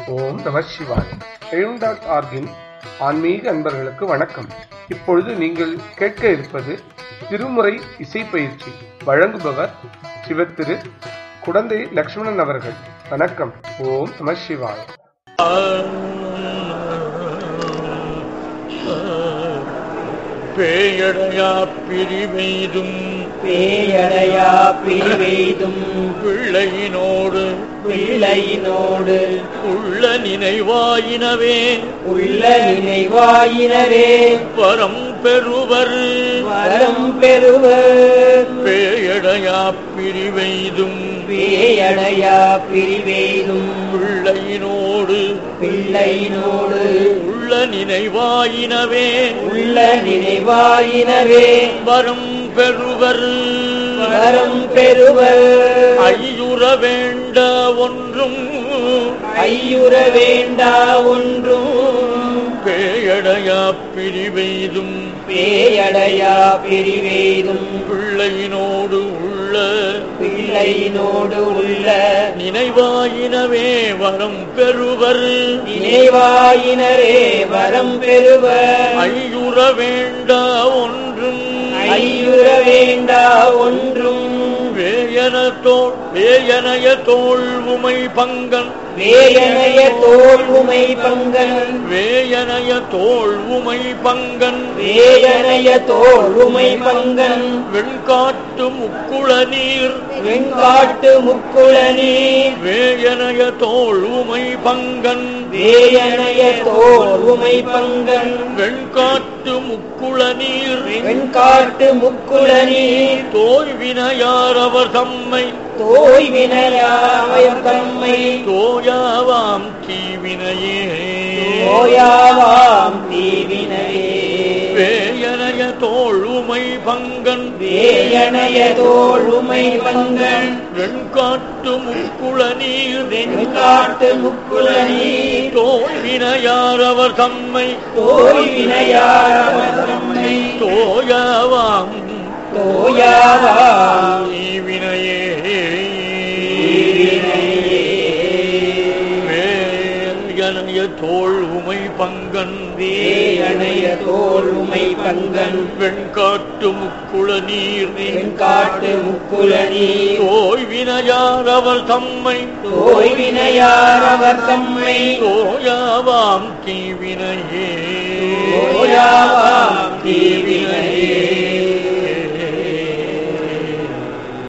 ஓம் நம சிவாய் எழும் டாட் ஆர்கின் ஆன்மீக அன்பர்களுக்கு வணக்கம் இப்பொழுது நீங்கள் கேட்க இருப்பது திருமுறை இசை பயிற்சி வழங்குபவர் சிவத்திரு குடந்தை லக்ஷ்மணன் அவர்கள் வணக்கம் ஓம் நம சிவாய் பேயடையா பிரிவெய்தும் பேயடையா பிரிவெய்தும் பிள்ளையினோடு பிள்ளையினோடு உள்ள நினைவாயினவே உள்ள நினைவாயினரே வரம் பெறுவர் வரம் பெறுவர் பேயடையா பிரிவெய்தும் பேயடையா பிரிவெய்தும் பிள்ளையினோடு பிள்ளையினோடு உள்ள நினைவாயினவே உள்ள நினைவாயினரே வரம் பெறுவர் வரம் பெறுவர் ஐயுற வேண்ட ஒன்றும் ஐயுற வேண்டா ஒன்றும் பேயடையா பிரிவெய்தும் பேயடையா பிரிவெய்தும் பிள்ளையினோடு உள்ள பிள்ளையினோடு உள்ள நினைவாயினவே வரம் பெறுவர் நினைவாயினரே வரம் பெறுவர் ஐயுற வேண்டா ஒன்றும் ஐயுற வேண்டா ஒன்றும் வேயன தோல் வேயனைய தோல் உமை பங்கன் வேயனைய தோல் உமை பங்கன் வேயனைய தோல் உமை பங்கன் வேயனைய தோல் உமை பங்கன் வெண்காட்டு முக்குள நீர் வெண்காட்டு முக்குள நீர் வேயனைய தோல் உமை பங்கன் வேயனைய தோல் உமை பங்கன் வெண்காட்டு முக்குள நீர் வெண்காட்டு முக்குள நீர் தோய்வினையார் அவர் தம்மை தோய் வினையாவர் தம்மை தோயாவாம் தீவினையே ஓயாவாம் தீவினையே வேயனைய தோல் உமை பங்கன் வேயனைய தோல் உமை பங்கன் வெண்காட்டு முக்குள நீர் வெண்காட்டு முக்குள நீர் தோய்வினையார் அவர் தம்மை தோய் வினையாவர் தம்மை தோயாவாம் தோயாவாம் தீவினையே தீவினையே வேயனைய தோல் உமை பங்கன் வேயனைய தோல் உமை பங்கன் வெண்காட்டு முக்குள நீர் வெண்காட்டு முக்குள நீர் தோய்வினையார் அவர் தம்மை தோய் வினையாவர் தம்மை தோயாவாம் தீவினையே தோயாவாம் தீவினையே